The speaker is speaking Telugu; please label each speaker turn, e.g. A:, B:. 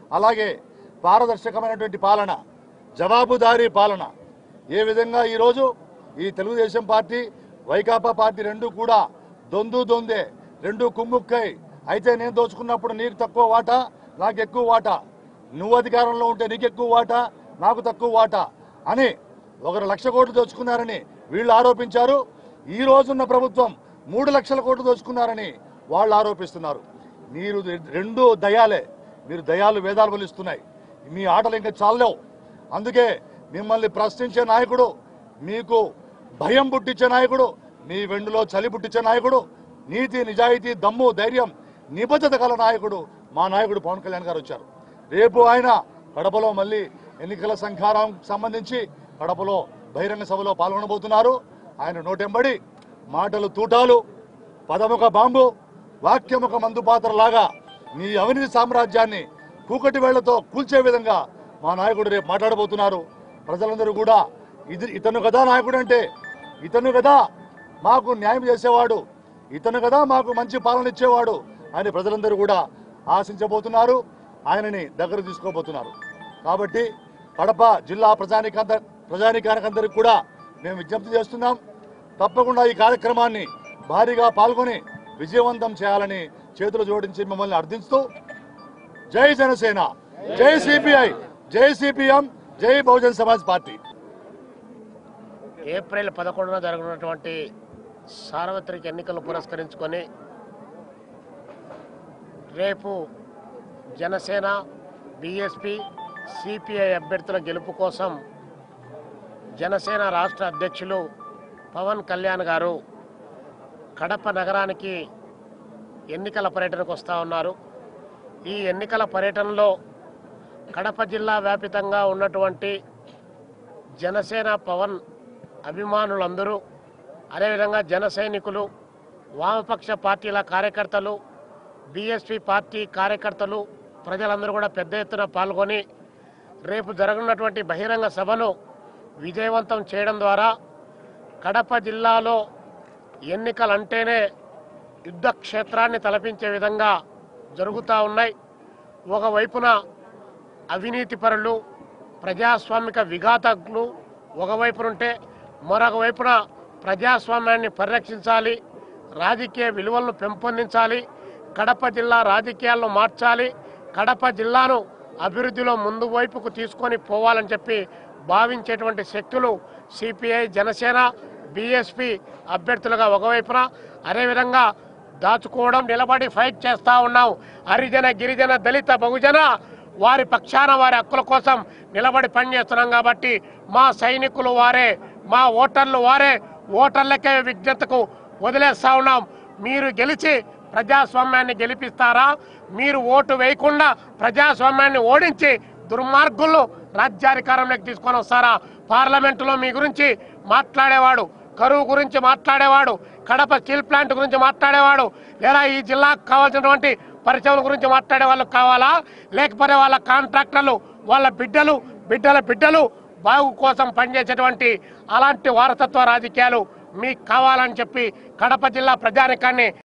A: అలాగే పారదర్శకమైనటువంటి పాలన జవాబుదారీ పాలన ఏ విధంగా ఈరోజు ఈ తెలుగుదేశం పార్టీ వైకాపా పార్టీ రెండు కూడా దొందు దొందే రెండు కుమ్ముక్కై అయితే నేను దోచుకున్నప్పుడు నీకు తక్కువ వాటా నాకు ఎక్కువ వాటా నువ్వు అధికారంలో ఉంటే నీకు ఎక్కువ వాటా నాకు తక్కువ వాటా అని ఒకరు లక్ష కోట్లు దోచుకున్నారని వీళ్ళు ఆరోపించారు ఈ రోజున్న ప్రభుత్వం మూడు లక్షల కోట్లు దోచుకున్నారని వాళ్ళు ఆరోపిస్తున్నారు మీరు రెండు దయాలే మీరు దయాలు వేదాలు బలిస్తున్నాయి మీ ఆటలు ఇంకా చాలలేవు అందుకే మిమ్మల్ని ప్రశ్నించే నాయకుడు మీకు భయం పుట్టించే నాయకుడు మీ వెండులో చలి పుట్టించే నాయకుడు నీతి నిజాయితీ దమ్ము ధైర్యం నిబద్ధత గల నాయకుడు మా నాయకుడు పవన్ కళ్యాణ్ గారు వచ్చారు రేపు ఆయన కడపలో మళ్ళీ ఎన్నికల సంఘారం సంబంధించి కడపలో బహిరంగ సభలో పాల్గొనబోతున్నారు ఆయన నోటెంబడి మాటలు తూటాలు పదముఖ బాంబు వాక్యముఖ మందు పాత్రలాగా మీ అవినీతి సామ్రాజ్యాన్ని కూకటి వేళ్లతో కూల్చే విధంగా మా నాయకుడు రేపు మాట్లాడబోతున్నారు ప్రజలందరూ కూడా ఇది ఇతను కదా నాయకుడు అంటే ఇతను కదా మాకు న్యాయం చేసేవాడు ఇతను కదా మాకు మంచి పాలన ఇచ్చేవాడు అని ప్రజలందరూ కూడా ఆశించబోతున్నారు ఆయనని దగ్గర తీసుకోబోతున్నారు కాబట్టి కడప జిల్లా ప్రజానికంత ప్రజానికానికందరికి కూడా మేము విజ్ఞప్తి చేస్తున్నాం తప్పకుండా ఈ కార్యక్రమాన్ని భారీగా పాల్గొని విజయవంతం చేయాలని చేతులు జోడించి మిమ్మల్ని అర్థిస్తూ జై జనసేన జై సిపిఐ జై సిపిఎం జై బహుజన్ సమాజ్ పార్టీ
B: ఏప్రిల్ పదకొండున జరగనున్నటువంటి సార్వత్రిక ఎన్నికలు పురస్కరించుకొని రేపు జనసేన బీఎస్పీ సిపిఐ అభ్యర్థుల గెలుపు కోసం జనసేన రాష్ట్ర అధ్యక్షులు పవన్ కళ్యాణ్ గారు కడప నగరానికి ఎన్నికల పర్యటనకు వస్తూ ఉన్నారు ఈ ఎన్నికల పర్యటనలో కడప జిల్లా వ్యాపితంగా ఉన్నటువంటి జనసేన పవన్ అభిమానులందరూ అదేవిధంగా జన సైనికులు వామపక్ష పార్టీల కార్యకర్తలు బీఎస్పీ పార్టీ కార్యకర్తలు ప్రజలందరూ కూడా పెద్ద ఎత్తున పాల్గొని రేపు జరగనున్నటువంటి బహిరంగ సభను విజయవంతం చేయడం ద్వారా కడప జిల్లాలో ఎన్నికలంటేనే యుద్ధ క్షేత్రాన్ని తలపించే విధంగా జరుగుతూ ఉన్నాయి ఒకవైపున అవినీతి పరులు ప్రజాస్వామిక విఘాతకులు ఒకవైపునుంటే మరొక వైపున ప్రజాస్వామ్యాన్ని పరిరక్షించాలి రాజకీయ విలువలను పెంపొందించాలి కడప జిల్లా రాజకీయాలను మార్చాలి కడప జిల్లాను అభివృద్ధిలో ముందు వైపుకు తీసుకొని పోవాలని చెప్పి భావించేటువంటి శక్తులు సిపిఐ జనసేన బీఎస్పీ అభ్యర్థులుగా ఒకవైపున అదేవిధంగా దాచుకోవడం నిలబడి ఫైట్ చేస్తూ ఉన్నాం హరిజన గిరిజన దళిత బహుజన వారి పక్షాన వారి హక్కుల కోసం నిలబడి పనిచేస్తున్నాం కాబట్టి మా సైనికులు వారే మా ఓటర్లు వారే ఓటర్లకే విజ్ఞతకు వదిలేస్తా ఉన్నాం మీరు గెలిచి ప్రజాస్వామ్యాన్ని గెలిపిస్తారా మీరు ఓటు వేయకుండా ప్రజాస్వామ్యాన్ని ఓడించి దుర్మార్గులను రాజ్యాధికారంలోకి తీసుకొని వస్తారా పార్లమెంటులో మీ గురించి మాట్లాడేవాడు కరువు గురించి మాట్లాడేవాడు కడప స్టీల్ ప్లాంట్ గురించి మాట్లాడేవాడు లేదా ఈ జిల్లాకు కావాల్సినటువంటి పరిశ్రమల గురించి మాట్లాడే వాళ్ళు కావాలా లేకపోతే వాళ్ళ కాంట్రాక్టర్లు వాళ్ళ బిడ్డలు బిడ్డల బిడ్డలు బాగు కోసం పనిచేసేటువంటి అలాంటి వారసత్వ రాజకీయాలు మీకు కావాలని చెప్పి కడప జిల్లా ప్రజానికాన్ని